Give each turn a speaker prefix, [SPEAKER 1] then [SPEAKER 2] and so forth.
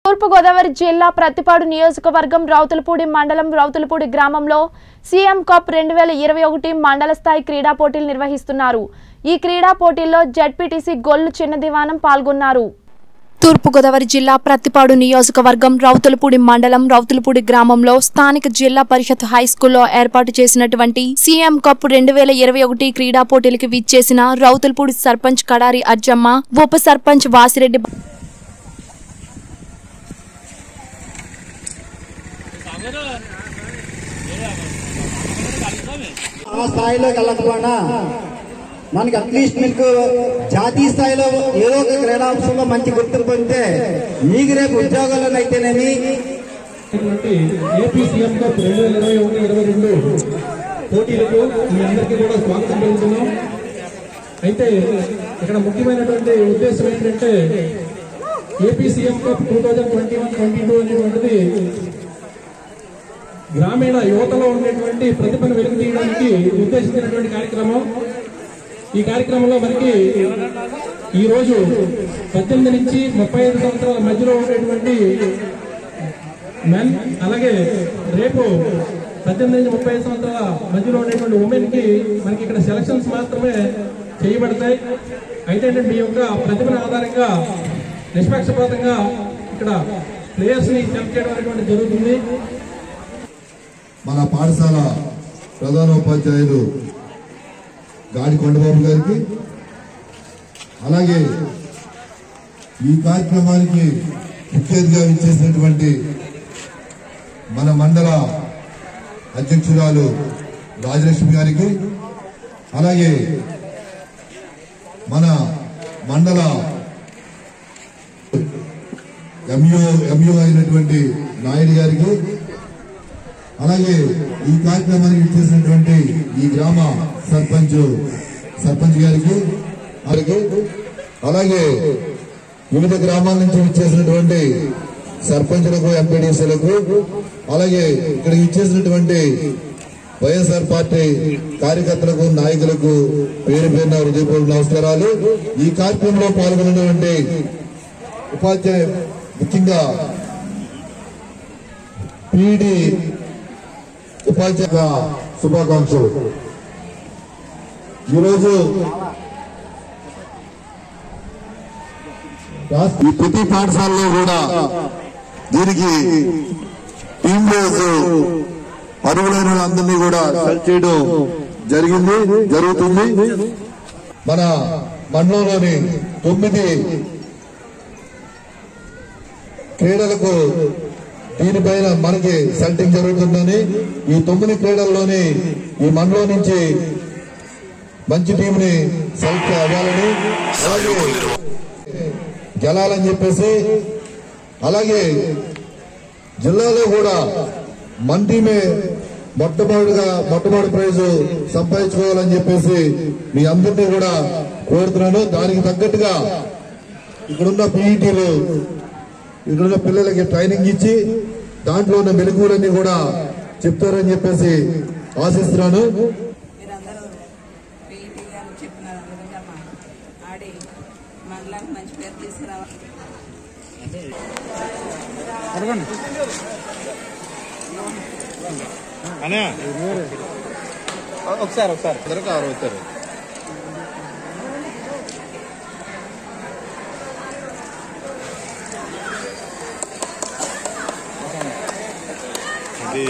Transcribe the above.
[SPEAKER 1] తూర్పుగోదావరి జిల్లా ప్రతిపాడు నియోజకవర్గం రౌతులపూడి మండలం రౌతులపూడి గ్రామంలో సీఎం కప్ రెండు వేల ఇరవై ఒకటి మండల స్థాయి క్రీడా పోటీలు నిర్వహిస్తున్నారు ఈ క్రీడా పోటీల్లో జడ్పీటీసీ గొల్లు చిన్న దివానం పాల్గొన్నారు తూర్పుగోదావరి జిల్లా ప్రత్తిపాడు నియోజకవర్గం రౌతులపూడి మండలం రౌతులపూడి గ్రామంలో స్థానిక జిల్లా పరిషత్ హై స్కూల్లో ఏర్పాటు చేసినటువంటి సీఎం కప్ రెండు వేల ఇరవై ఒకటి క్రీడా పోటీలకు విచ్చేసిన రౌతులపూడి సర్పంచ్ కడారి అజ్జమ్మ ఉప సర్పంచ్ వాసిరెడ్డి
[SPEAKER 2] ఆ స్థాయిలోకి వెళ్ళకపోయినా మనకి అట్లీస్ట్ మీకు జాతీయ స్థాయిలో ఏదో ఒక క్రీడాంశంలో మంచి గుర్తింపు పొందితే మీకు రేపు ఉద్యోగాల్లోనైతేనేమి
[SPEAKER 3] ఉన్నటువంటి ఏపీ సీఎం కప్ రెండు వేల ఇరవై ఒకటి ఇరవై రెండు పోటీలకు మీ అందరికీ కూడా స్వాగతం పలుకుతున్నాం అయితే ఇక్కడ ముఖ్యమైనటువంటి ఉద్దేశం ఏంటంటే AP CM cup two thousand twenty one twenty two అనేటువంటిది గ్రామీణ యువతలో ఉండేటువంటి ప్రతిభను వెలుగుతీయడానికి ఉద్దేశించినటువంటి కార్యక్రమం ఈ కార్యక్రమంలో మనకి ఈ రోజు పద్దెనిమిది నుంచి ముప్పై ఐదు సంవత్సరాల మధ్యలో ఉండేటువంటి మెన్ అలాగే రేపు పద్దెనిమిది నుంచి ముప్పై ఐదు సంవత్సరాల మధ్యలో ఉండేటువంటి ఉమెన్ కి మనకి ఇక్కడ సెలక్షన్స్ మాత్రమే చేయబడతాయి అయితే ఏంటంటే మీ యొక్క ప్రతిభన ఆధారంగా నిష్పక్షపాతంగా ఇక్కడ ప్లేయర్స్ ని సెలెక్ట్ చేయడం అనేటువంటి జరుగుతుంది
[SPEAKER 4] మన పాఠశాల ప్రధానోపాధ్యాయులు గాడి కొండబాబు గారికి అలాగే ఈ కార్యక్రమానికి ముఖ్య అతిథిగా ఇచ్చేసినటువంటి మన మండల అధ్యక్షురాలు రాజలక్ష్మి గారికి అలాగే మన మండల ఎంయూ ఎంయూ అయినటువంటి నాయుడు గారికి అలాగే ఈ కార్యక్రమానికి ఇచ్చేసినటువంటి ఈ గ్రామ సర్పంచ్ సర్పంచ్ గారికి అలాగే అలాగే వివిధ గ్రామాల నుంచి ఇచ్చేసినటువంటి సర్పంచులకు ఎంపీడీసీలకు అలాగే ఇక్కడ ఇచ్చేసినటువంటి వైఎస్ఆర్ పార్టీ కార్యకర్తలకు నాయకులకు పేరు పేరున హృదయపూర్వక నమస్కారాలు ఈ కార్యక్రమంలో పాల్గొన్నటువంటి ఉపాధ్యాయ ముఖ్యంగా పీడి ఉపాధ్యాయ శుభాకాంక్షలు ఈరోజు రాష్ట్ర- ఈ ప్రతి పాఠశాలలో కూడా దీనికి టీమ్ బేస్ అర్హులైన వాళ్ళందరినీ కూడా సెలెక్ట్ చేయడం జరిగింది జరుగుతుంది మన మండలంలోని తొమ్మిది క్రీడలకు దీనిపైన మనకి సెలెక్టింగ్ జరుగుతుందని ఈ తొమ్మిది క్రీడల్లోని ఈ మండలం నుంచి మంచి టీంని సెలెక్ట్ అవ్వాలని అలాగే గెలాలని చెప్పేసి అలాగే జిల్లాలో కూడా మన టీమే మొట్టమొదటిగా మొట్టమొదటి ప్రైజు సంపాదించుకోవాలని చెప్పేసి మీ అందరినీ కూడా కోరుతున్నాను దానికి తగ్గట్టుగా ఇక్కడున్న పీఈటీలు ఇక్కడున్న పిల్లలకి ట్రైనింగ్ ఇచ్చి దాంట్లో ఉన్న మెలకువలన్నీ కూడా చెప్తారని చెప్పేసి ఆశిస్తున్నాను
[SPEAKER 5] మీరందరూ పీఈటీ గారు చెప్పిన విధంగా మా ఆడి మండలానికి మంచి పేరు తీసుకురావాలి
[SPEAKER 6] ఒకసారి ఒకసారి ఇద్దరు కారు అవుతారు ఇది